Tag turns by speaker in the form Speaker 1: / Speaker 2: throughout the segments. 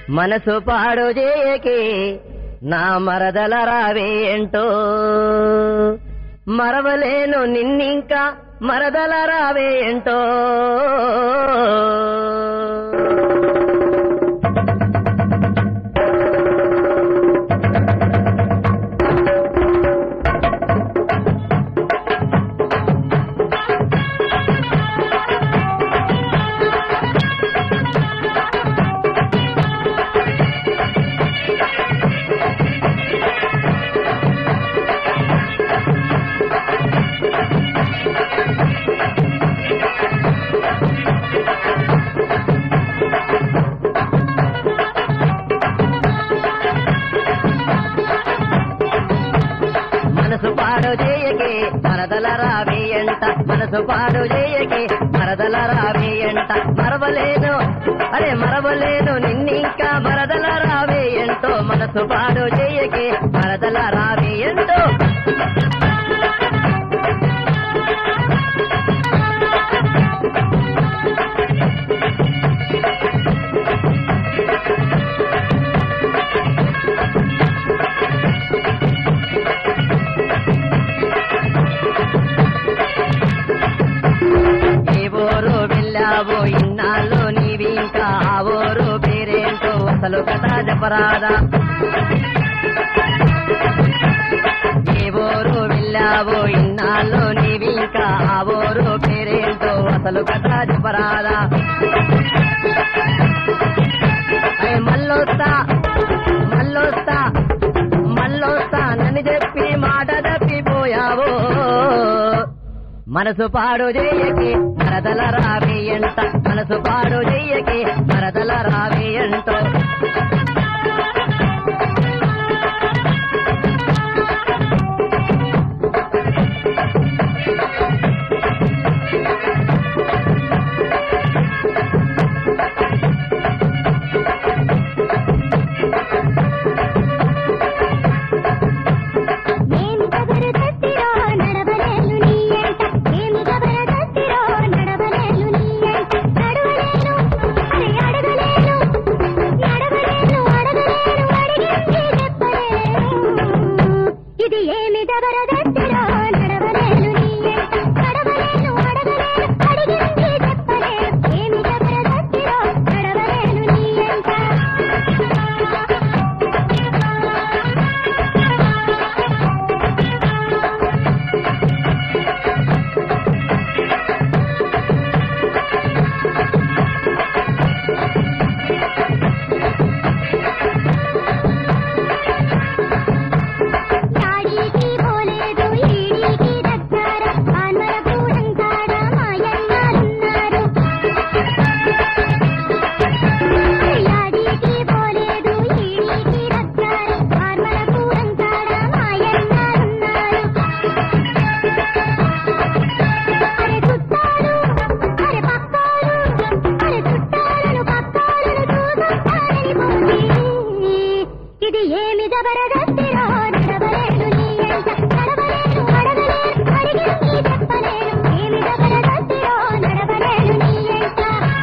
Speaker 1: మనసు పాడు చేయకి నా మరదల రావేంటో మరవలేను నిన్నింకా మరదల రావేంటో మనసు పాడు చేయకి మరదల రావేయంట మనసు పాడు చేయకి మరదల రావేయంట మరవలేను అరే మరవలేను నిన్నింకా మరదల రావేయంటో మనసు పాడు చేయకి మరదల రావేయంటో ఏ ఊరు వెళ్ళావో ఇన్నాళ్ళు నీవింకా ఆ ఊరు పేరేంటో అసలు కథ చెప్పరాదా ఏ ఊరు వెళ్ళావో ఇన్నాళ్ళు నీవింకా ఆ ఊరు పేరేంటో అసలు కథ చెప్పరాదా అరే మళ్ళొస్తా మళ్ళొస్తా మళ్ళొస్తా నన్ను చెప్పి మాట తప్పిపోయావో మనసు పాడు చెయ్యకి మరదల రావేయంట మనసు పాడు చెయ్యకి మరదల రావేయంటో
Speaker 2: ఏమి జబరదస్తిరో నడవలేను నీ ఎంట ఏమి జబరదస్తిరో నడవలేను నీ ఎంట నడవలేను అరే అడగలేను నడవలేను అడగలేను అడిగింది చెప్పలేను ఇది ఏమి జబరదస్తిరో నడవలేను నీ ఎంట నడవలేను అడగలేను అడిగింది చెప్పలేను ఏమి జబరదస్తిరో నడవలేను నీ ఎంట యాడికి పోలేదు ఈడికి దగ్గర ఆన్మరగూడెం కాడ మాయన్నారున్నారు యాడికి పోలేదు ఈడికి దగ్గర ఆన్మరగూడెం కాడ మాయన్నారున్నారు అరే చుట్టాలు అరే పక్కాలు అరే చుట్టాలను పక్కాలను చూసొస్తానని పోయి ఇది ఏమి జబరదస్తిరో నడవలేను నీ ఎంట నడవలేను అడగలేను అడిగింది చెప్పలేను ఏమి జబరదస్తిరో నడవలేను నీ ఎంట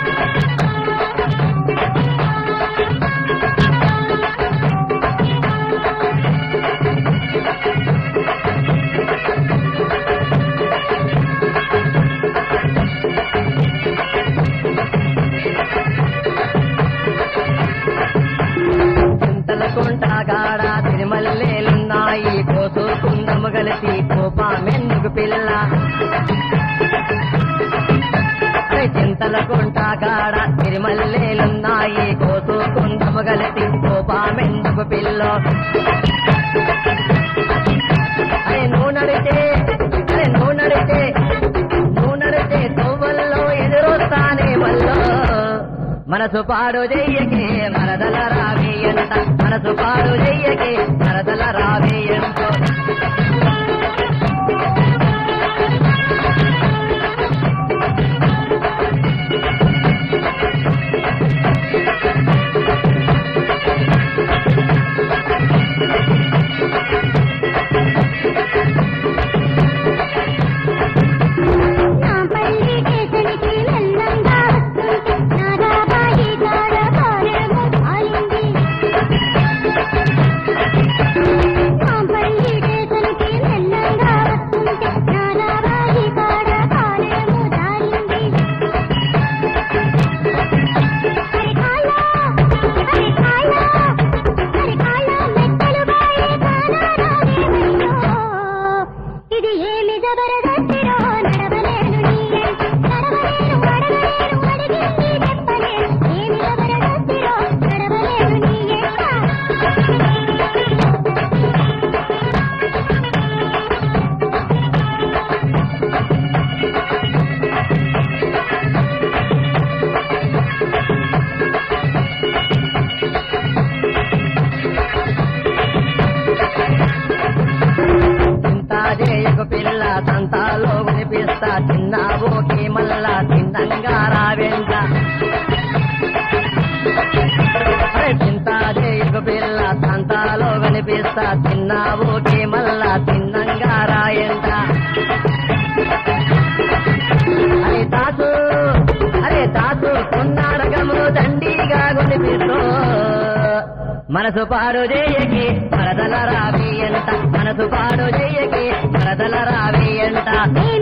Speaker 1: చింతల కుంటాగాడ తిరుమల్లేలున్నాయి కోసుకుందము కలిసి కోపామెందుకు పిల్ల అరే చింతల కుంటాగాడ తిరుమల్లేలున్నాయి కోసుకుందము కలిసి కోపామెందుకు పిల్ల అరే నువ్వు నడితే అరే నువ్వు నడితే నువ్వు నడితే తొవ్వల్లో ఎదురొస్తానే మల్లో మనసు పాడు చెయ్యకే మరదల రావేయంట మనసు పాడు చెయ్యకే మరదల రావేయంటో
Speaker 2: నా పల్లి కేసరికి మెల్లంగా వస్తుంటే నాగా బాయి కాడ కారేమో కాలింది
Speaker 1: ఎంత తిన్నావోకే మళ్ళా తిన్నంగా రాయంట అరే తాసు అరే తాసు కొన్నాడకము దండిగా గుడిపిస్తూ మనసు పాడు చేయకి మరదల రావి ఎంత మనసు పాడు చేయకి మరదల రావి ఎంత
Speaker 2: నేను